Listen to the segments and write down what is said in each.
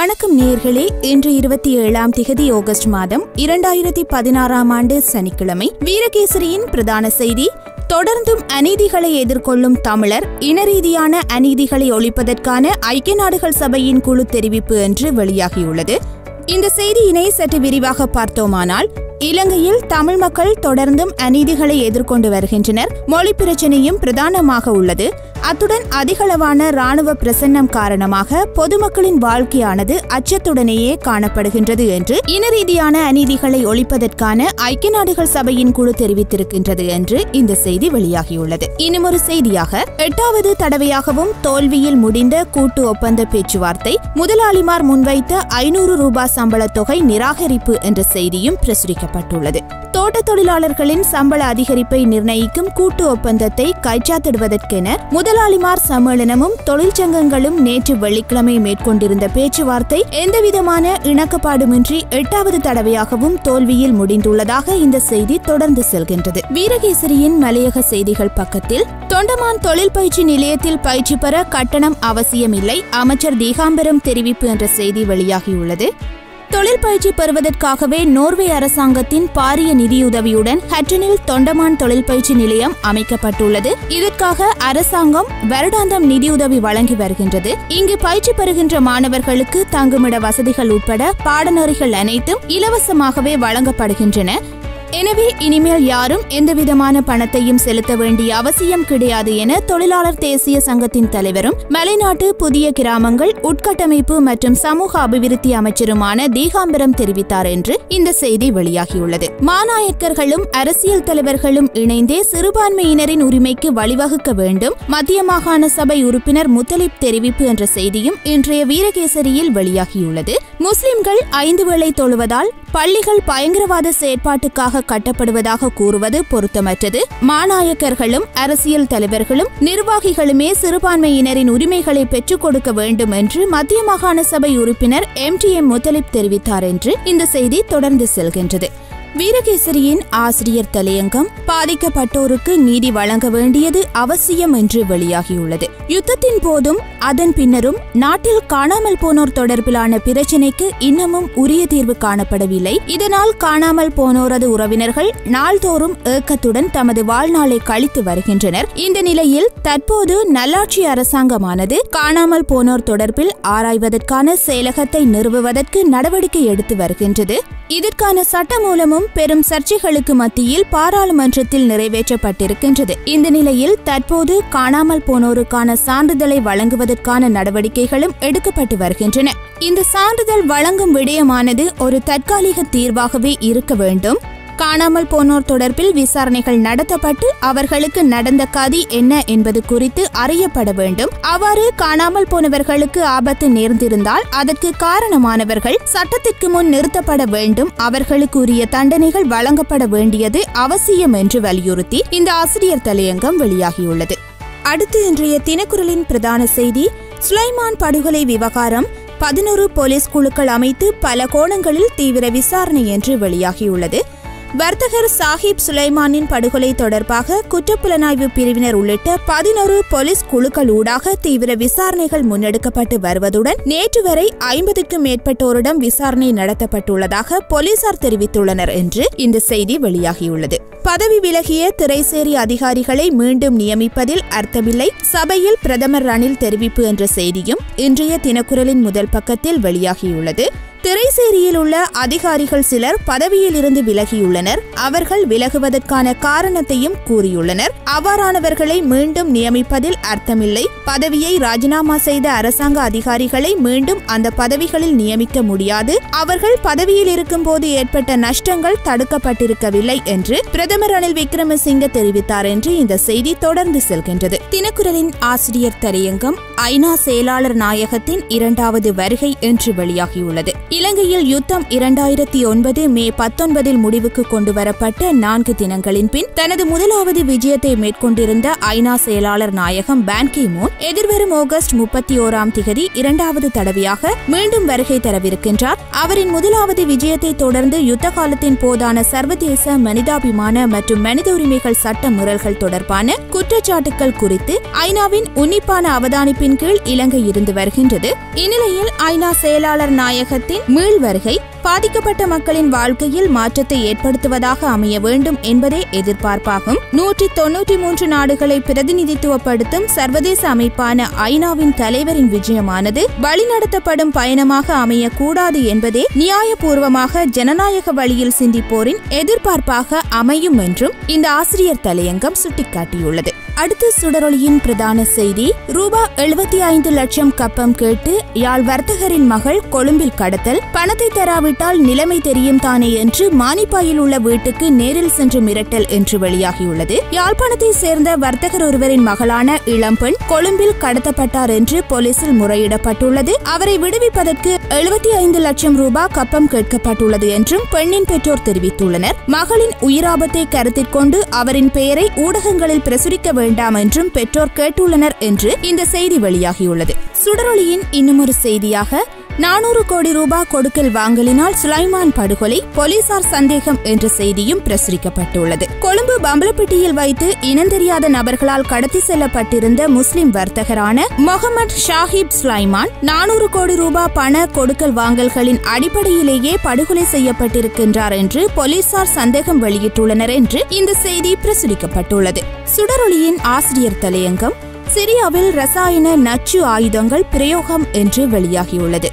வணக்கம் நேர்களே இன்று இருபத்தி ஏழாம் திகதி ஆகஸ்ட் மாதம் இரண்டாயிரத்தி பதினாறாம் ஆண்டு சனிக்கிழமை வீரகேசரியின் பிரதான செய்தி தொடர்ந்தும் அநீதிகளை எதிர்கொள்ளும் தமிழர் இனரீதியான அநீதிகளை ஒழிப்பதற்கான ஐக்கிய நாடுகள் சபையின் குழு தெரிவிப்பு என்று வெளியாகியுள்ளது இந்த செய்தியினை சற்று விரிவாக பார்த்தோமானால் இலங்கையில் தமிழ் மக்கள் தொடர்ந்தும் அநீதிகளை எதிர்கொண்டு வருகின்றனர் மொழி பிரச்சனையும் பிரதானமாக உள்ளது அத்துடன் அதிகளவான ராணுவ பிரசன்னம் காரணமாக பொதுமக்களின் வாழ்க்கையானது அச்சத்துடனேயே காணப்படுகின்றது என்று இனரீதியான அநீதிகளை ஒழிப்பதற்கான ஐக்கிய நாடுகள் சபையின் குழு தெரிவித்திருக்கின்றது என்று இந்த செய்தி வெளியாகியுள்ளது இன்னும் ஒரு செய்தியாக எட்டாவது தடவையாகவும் தோல்வியில் முடிந்த கூட்டு ஒப்பந்த பேச்சுவார்த்தை முதலாளிமார் முன்வைத்த ஐநூறு ரூபாய் சம்பள தொகை நிராகரிப்பு என்ற செய்தியும் பிரசுரிக்கப்பட்டுள்ளது தோட்ட தொழிலாளர்களின் சம்பள அதிகரிப்பை நிர்ணயிக்கும் கூட்டு ஒப்பந்தத்தை கைச்சாத்திடுவதற்கென முதலாளிமார் சம்மேளனமும் தொழிற்சங்கங்களும் நேற்று வெள்ளிக்கிழமை மேற்கொண்டிருந்த பேச்சுவார்த்தை எந்தவிதமான இணக்கப்பாடுமின்றி எட்டாவது தடவையாகவும் தோல்வியில் முடிந்துள்ளதாக இந்த செய்தி தொடர்ந்து செல்கின்றது வீரகேசரியின் மலையக செய்திகள் பக்கத்தில் தொண்டமான் தொழில் பயிற்சி நிலையத்தில் பயிற்சி பெற கட்டணம் அவசியமில்லை அமைச்சர் தீகாம்பரம் தெரிவிப்பு என்ற செய்தி வெளியாகியுள்ளது தொழில் பயிற்சி பெறுவதற்காகவே நோர்வே அரசாங்கத்தின் பாரிய நிதியுதவியுடன் ஹட்டனில் தொண்டமான் தொழில் பயிற்சி நிலையம் அமைக்கப்பட்டுள்ளது இதற்காக அரசாங்கம் வருடாந்தம் நிதியுதவி வழங்கி வருகின்றது இங்கு பயிற்சி பெறுகின்ற மாணவர்களுக்கு தங்குமிட வசதிகள் உட்பட பாடநெறிகள் அனைத்தும் இலவசமாகவே வழங்கப்படுகின்றன எனவே இனிமேல் யாரும் எந்தவிதமான பணத்தையும் செலுத்த வேண்டிய அவசியம் கிடையாது என தொழிலாளர் தேசிய சங்கத்தின் தலைவரும் மலைநாட்டு புதிய கிராமங்கள் உட்கட்டமைப்பு மற்றும் சமூக அபிவிருத்தி அமைச்சருமான தீகாம்பரம் தெரிவித்தார் என்று இந்த செய்தி வெளியாகியுள்ளது மாநாயக்கர்களும் அரசியல் தலைவர்களும் இணைந்தே சிறுபான்மையினரின் உரிமைக்கு வழிவகுக்க வேண்டும் மத்திய மாகாண சபை உறுப்பினர் முத்தலிப் தெரிவிப்பு என்ற செய்தியும் இன்றைய வீரகேசரியில் வெளியாகியுள்ளது முஸ்லிம்கள் ஐந்து வேளை தொழுவதால் பள்ளிகள் பயங்கரவாத செயற்பாட்டுக்காக கட்டப்படுவதாக கூறுவது பொருத்தமற்றது மாநாயக்கர்களும் அரசியல் தலைவர்களும் நிர்வாகிகளுமே சிறுபான்மையினரின் உரிமைகளை பெற்றுக் கொடுக்க வேண்டும் என்று மத்திய மாகாண சபை உறுப்பினர் எம் டி எம் முத்தலிப் தெரிவித்தார் என்று இந்த செய்தி தொடர்ந்து செல்கின்றது வீரகேசரியின் ஆசிரியர் தலையங்கம் பாதிக்கப்பட்டோருக்கு நீதி வழங்க வேண்டியது அவசியம் என்று வெளியாகியுள்ளது யுத்தத்தின் போதும் அதன் பின்னரும் நாட்டில் காணாமல் போனோர் தொடர்பிலான பிரச்சினைக்கு இன்னமும் உரிய தீர்வு காணப்படவில்லை இதனால் காணாமல் போனோரது உறவினர்கள் நாள்தோறும் ஏக்கத்துடன் தமது வாழ்நாளை கழித்து வருகின்றனர் இந்த நிலையில் தற்போது நல்லாட்சி அரசாங்கமானது காணாமல் போனோர் தொடர்பில் ஆராய்வதற்கான செயலகத்தை நிறுவுவதற்கு நடவடிக்கை எடுத்து வருகின்றது இதற்கான சட்டமூலமும் பெரும் சர்ச்சைகளுக்கு மத்தியில் பாராளுமன்றத்தில் நிறைவேற்றப்பட்டிருக்கின்றது இந்த நிலையில் தற்போது காணாமல் போனோருக்கான சான்றிதழை வழங்குவதற்கான நடவடிக்கைகளும் எடுக்கப்பட்டு வருகின்றன இந்த சான்றிதழ் வழங்கும் விடயமானது ஒரு தற்காலிக தீர்வாகவே இருக்க வேண்டும் காணாமல் போனோர் தொடர்பில் விசாரணைகள் நடத்தப்பட்டு அவர்களுக்கு நடந்த கதி என்ன என்பது குறித்து அறியப்பட வேண்டும் அவ்வாறு காணாமல் போனவர்களுக்கு ஆபத்து நேர்ந்திருந்தால் அதற்கு காரணமானவர்கள் சட்டத்திற்கு முன் நிறுத்தப்பட வேண்டும் அவர்களுக்கு உரிய தண்டனைகள் வழங்கப்பட வேண்டியது அவசியம் என்று வலியுறுத்தி இந்த ஆசிரியர் தலையங்கம் வெளியாகியுள்ளது அடுத்து இன்றைய தினக்குரலின் பிரதான செய்தி சுலைமான் படுகொலை விவகாரம் பதினோரு போலீஸ் குழுக்கள் அமைத்து பல கோணங்களில் தீவிர விசாரணை என்று வெளியாகியுள்ளது வர்த்தகர் சாஹிப் சுலைமானின் படுகொலை தொடர்பாக குற்றப்புலனாய்வு பிரிவினர் உள்ளிட்ட பதினொரு போலீஸ் குழுக்கள் ஊடாக தீவிர விசாரணைகள் முன்னெடுக்கப்பட்டு வருவதுடன் நேற்று வரை ஐம்பதுக்கும் மேற்பட்டோரிடம் விசாரணை நடத்தப்பட்டுள்ளதாக போலீசார் தெரிவித்துள்ளனர் என்று இந்த செய்தி வெளியாகியுள்ளது பதவி விலகிய திரைசேரி அதிகாரிகளை மீண்டும் நியமிப்பதில் அர்த்தமில்லை சபையில் பிரதமர் ரணில் தெரிவிப்பு என்ற செய்தியும் இன்றைய தினக்குரலின் முதல் பக்கத்தில் வெளியாகியுள்ளது திரைசேரியில் உள்ள அதிகாரிகள் சிலர் பதவியில் இருந்து விலகியுள்ளனர் அவர்கள் விலகுவதற்கான காரணத்தையும் கூறியுள்ளனர் அவ்வாறானவர்களை மீண்டும் நியமிப்பதில் அர்த்தமில்லை பதவியை ராஜினாமா செய்த அரசாங்க அதிகாரிகளை மீண்டும் அந்த பதவிகளில் நியமிக்க முடியாது அவர்கள் பதவியில் இருக்கும் போது ஏற்பட்ட நஷ்டங்கள் தடுக்கப்பட்டிருக்கவில்லை என்று பிரதமர் ரணில் விக்ரமசிங்க தெரிவித்தார் என்று இந்த செய்தி தொடர்ந்து செல்கின்றது தினக்குரலின் ஆசிரியர் தலையங்கம் ஐநா செயலாளர் நாயகத்தின் இரண்டாவது வருகை என்று வெளியாகியுள்ளது இலங்கையில் யுத்தம் இரண்டாயிரத்தி ஒன்பது மே பத்தொன்பதில் முடிவுக்கு கொண்டுவரப்பட்ட நான்கு தினங்களின் பின் தனது முதலாவது விஜயத்தை மேற்கொண்டிருந்த ஐநா செயலாளர் நாயகம் பான் கி மூன் எதிர்வரும் ஆகஸ்ட் முப்பத்தி ஓராம் திகதி இரண்டாவது தடவையாக மீண்டும் வருகை தரவிருக்கின்றார் அவரின் முதலாவது விஜயத்தை தொடர்ந்து யுத்த காலத்தின் போதான சர்வதேச மனிதாபிமான மற்றும் மனித உரிமைகள் சட்ட முறல்கள் தொடர்பான குற்றச்சாட்டுகள் குறித்து ஐநாவின் உன்னிப்பான அவதானிப்பின் கீழ் இலங்கை இருந்து வருகின்றது இந்நிலையில் ஐநா செயலாளர் நாயகத்தின் மீள் வருகை பாதிக்கப்பட்ட மக்களின் வாழ்க்கையில் மாற்றத்தை ஏற்படுத்துவதாக அமைய வேண்டும் என்பதே எதிர்பார்ப்பாகும் நூற்றி தொன்னூற்றி மூன்று நாடுகளை பிரதிநிதித்துவப்படுத்தும் சர்வதேச அமைப்பான ஐநாவின் தலைவரின் விஜயமானது வழிநடத்தப்படும் பயணமாக அமையக்கூடாது என்பதே நியாயபூர்வமாக ஜனநாயக வழியில் சிந்திப்போரின் எதிர்பார்ப்பாக அமையும் என்றும் இந்த ஆசிரியர் தலையங்கம் சுட்டிக்காட்டியுள்ளது அடுத்து சுடரொளியின் பிரதான செய்தி ரூபா எழுபத்தி ஐந்து லட்சம் கப்பம் கேட்டு யாழ் வர்த்தகரின் மகள் கொழும்பில் கடத்தல் பணத்தை தராவிட்டால் நிலைமை தெரியும் தானே என்று மானிப்பாயில் உள்ள வீட்டுக்கு நேரில் சென்று மிரட்டல் என்று வெளியாகியுள்ளது யாழ்ப்பாணத்தை சேர்ந்த வர்த்தகர் ஒருவரின் மகளான இளம்பெண் கொழும்பில் கடத்தப்பட்டார் என்று போலீசில் முறையிடப்பட்டுள்ளது அவரை விடுவிப்பதற்கு எழுபத்தி ஐந்து லட்சம் ரூபாய் கப்பம் கேட்கப்பட்டுள்ளது என்றும் பெண்ணின் பெற்றோர் தெரிவித்துள்ளனர் மகளின் உயிராபத்தை கருத்திற்கொண்டு அவரின் பெயரை ஊடகங்களில் பிரசுரிக்க வேண்டாம் என்றும் பெற்றோர் கேட்டுள்ளனர் என்று இந்த செய்தி வெளியாகியுள்ளது சுடரொளியின் இன்னுமொரு செய்தியாக நானூறு கோடி ரூபாய் கொடுக்கல் வாங்கலினால் சுலைமான் படுகொலை போலீசார் சந்தேகம் என்ற செய்தியும் பிரசுரிக்கப்பட்டுள்ளது கொழும்பு பம்பலப்பட்டியில் வைத்து இனந்தெரியாத நபர்களால் கடத்தி செல்லப்பட்டிருந்த முஸ்லிம் வர்த்தகரான முகமது ஷாஹிப் சுலைமான் நானூறு கோடி ரூபாய் பண கொடுக்கல் வாங்கல்களின் அடிப்படையிலேயே படுகொலை செய்யப்பட்டிருக்கின்றார் என்று போலீசார் சந்தேகம் வெளியிட்டுள்ளனர் என்று இந்த செய்தி பிரசுரிக்கப்பட்டுள்ளது சுடரொளியின் ஆசிரியர் தலையங்கம் சிரியாவில் ரசாயன நச்சு ஆயுதங்கள் பிரயோகம் என்று வெளியாகியுள்ளது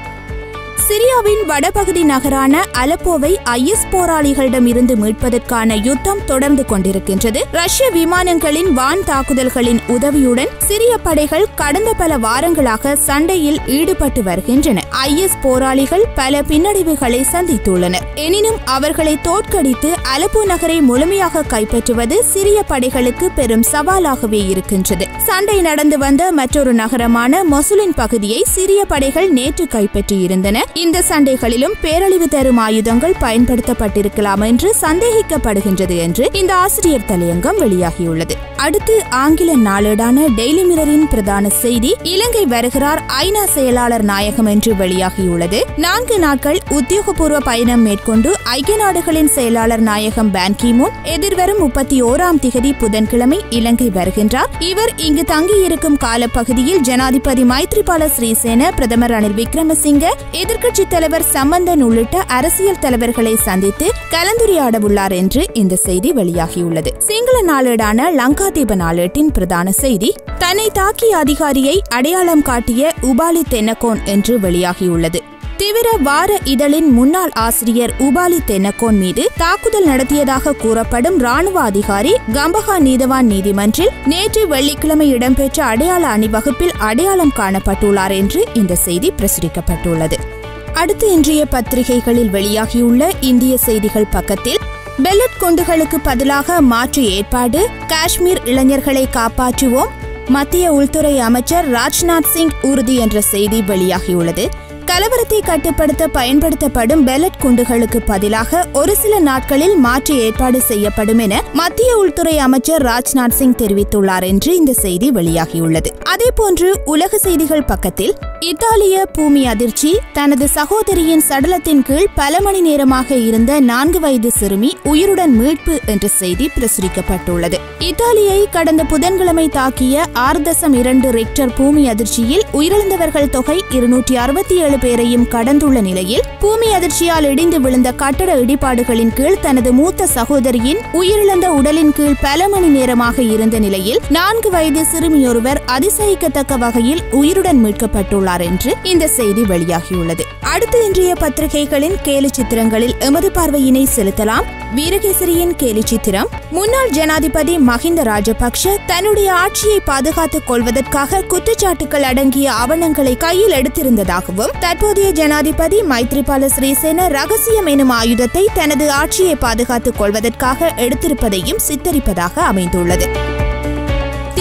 சிரியாவின் வடபகுதி நகரான அலப்போவை ஐஎஸ் போராளிகளிடமிருந்து மீட்பதற்கான யுத்தம் தொடர்ந்து கொண்டிருக்கின்றது ரஷ்ய விமானங்களின் வான் தாக்குதல்களின் உதவியுடன் சிரிய படைகள் கடந்த பல வாரங்களாக சண்டையில் ஈடுபட்டு வருகின்றன ஐஎஸ் போராளிகள் பல பின்னடைவுகளை சந்தித்துள்ளனர் எனினும் அவர்களை தோற்கடித்து அலப்போ நகரை முழுமையாக கைப்பற்றுவது சிரிய படைகளுக்கு பெரும் சவாலாகவே இருக்கின்றது சண்டை நடந்து வந்த மற்றொரு நகரமான மொசுலின் பகுதியை சிரிய படைகள் நேற்று கைப்பற்றியிருந்தன இந்த சண்டைகளிலும் பேரழிவு தரும் ஆயுதங்கள் பயன்படுத்தப்பட்டிருக்கலாம் என்று சந்தேகிக்கப்படுகின்றது என்று இந்த ஆசிரியர் தலையங்கம் வெளியாகியுள்ளது அடுத்து ஆங்கில நாளேடான டெய்லி மிரரின் பிரதான செய்தி இலங்கை வருகிறார் ஐநா செயலாளர் நாயகம் என்று வெளியாகியுள்ளது நான்கு நாட்கள் உத்தியோகபூர்வ பயணம் மேற்கொண்டு ஐக்கிய நாடுகளின் செயலாளர் நாயகம் பான் கிமூன் எதிர்வரும் முப்பத்தி ஓராம் திகதி புதன்கிழமை இலங்கை வருகின்றார் இவர் இங்கு தங்கியிருக்கும் காலப்பகுதியில் ஜனாதிபதி மைத்ரிபால ஸ்ரீசேன பிரதமர் ரணில் விக்ரமசிங்க எதிர்க்கட்சித் தலைவர் சம்பந்தன் உள்ளிட்ட அரசியல் தலைவர்களை சந்தித்து கலந்துரையாடவுள்ளார் என்று இந்த செய்தி வெளியாகியுள்ளது சிங்கள நாளேடான லங்காதீப நாளேட்டின் பிரதான செய்தி தன்னை தாக்கிய அதிகாரியை அடையாளம் காட்டிய உபாலி தென்னகோன் என்று வெளியாகியுள்ளது தீவிர வார இதழின் முன்னாள் ஆசிரியர் உபாலி தென்னகோன் மீது தாக்குதல் நடத்தியதாக கூறப்படும் ராணுவ அதிகாரி கம்பஹா நீதவான் நீதிமன்றில் நேற்று வெள்ளிக்கிழமை இடம்பெற்ற அடையாள அணிவகுப்பில் அடையாளம் காணப்பட்டுள்ளார் என்று இந்த செய்தி பிரசுரிக்கப்பட்டுள்ளது அடுத்து இன்றைய பத்திரிகைகளில் வெளியாகியுள்ள இந்திய செய்திகள் பக்கத்தில் பெல்லட் குண்டுகளுக்கு பதிலாக மாற்று ஏற்பாடு காஷ்மீர் இளைஞர்களை காப்பாற்றுவோம் மத்திய உள்துறை அமைச்சர் ராஜ்நாத் சிங் உறுதி என்ற செய்தி வெளியாகியுள்ளது கலவரத்தை கட்டுப்படுத்த பயன்படுத்தப்படும் பெல்லட் குண்டுகளுக்கு பதிலாக ஒரு சில நாட்களில் மாற்று ஏற்பாடு செய்யப்படும் என மத்திய உள்துறை அமைச்சர் ராஜ்நாத் சிங் தெரிவித்துள்ளார் என்று இந்த செய்தி வெளியாகியுள்ளது அதேபோன்று உலக செய்திகள் பக்கத்தில் இத்தாலிய பூமி அதிர்ச்சி தனது சகோதரியின் சடலத்தின் கீழ் பல மணி நேரமாக இருந்த நான்கு வயது சிறுமி உயிருடன் மீட்பு என்ற செய்தி பிரசுரிக்கப்பட்டுள்ளது இத்தாலியை கடந்த புதன்கிழமை தாக்கிய ஆறு தசம் இரண்டு ரெக்டர் பூமி அதிர்ச்சியில் உயிரிழந்தவர்கள் தொகை இருநூற்றி அறுபத்தி ஏழு பேரையும் கடந்துள்ள நிலையில் பூமி அதிர்ச்சியால் இடிந்து விழுந்த கட்டட இடிபாடுகளின் கீழ் தனது மூத்த சகோதரியின் உயிரிழந்த உடலின் கீழ் பல மணி நேரமாக இருந்த நிலையில் நான்கு வயது சிறுமியொருவர் அதிசயிக்கத்தக்க வகையில் உயிருடன் மீட்கப்பட்டுள்ளார் என்று இந்த செய்தி வெளியாகியுள்ளது அடுத்து இன்றைய பத்திரிகைகளின் கேலி சித்திரங்களில் எமது பார்வையினை செலுத்தலாம் வீரகேசரியின் கேலி சித்திரம் முன்னாள் ஜனாதிபதி மஹிந்த ராஜபக்ஷ தன்னுடைய ஆட்சியை பாதுகாத்துக் கொள்வதற்காக குற்றச்சாட்டுகள் அடங்கிய ஆவணங்களை கையில் எடுத்திருந்ததாகவும் தற்போதைய ஜனாதிபதி மைத்ரிபால சிறிசேன ரகசியம் எனும் ஆயுதத்தை தனது ஆட்சியை பாதுகாத்துக் கொள்வதற்காக எடுத்திருப்பதையும் சித்தரிப்பதாக அமைந்துள்ளது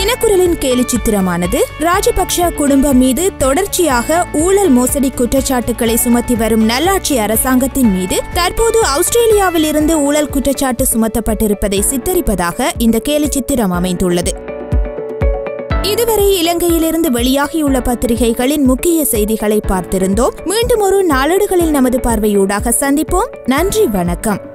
தினக்குரலின் கேலி சித்திரமானது ராஜபக்ஷ குடும்பம் மீது தொடர்ச்சியாக ஊழல் மோசடி குற்றச்சாட்டுகளை சுமத்தி வரும் நல்லாட்சி அரசாங்கத்தின் மீது தற்போது ஆஸ்திரேலியாவில் இருந்து ஊழல் குற்றச்சாட்டு சுமத்தப்பட்டிருப்பதை சித்தரிப்பதாக இந்த கேலி சித்திரம் அமைந்துள்ளது இதுவரை இலங்கையிலிருந்து வெளியாகியுள்ள பத்திரிகைகளின் முக்கிய செய்திகளை பார்த்திருந்தோம் மீண்டும் ஒரு நாளேடுகளில் நமது பார்வையூடாக சந்திப்போம் நன்றி வணக்கம்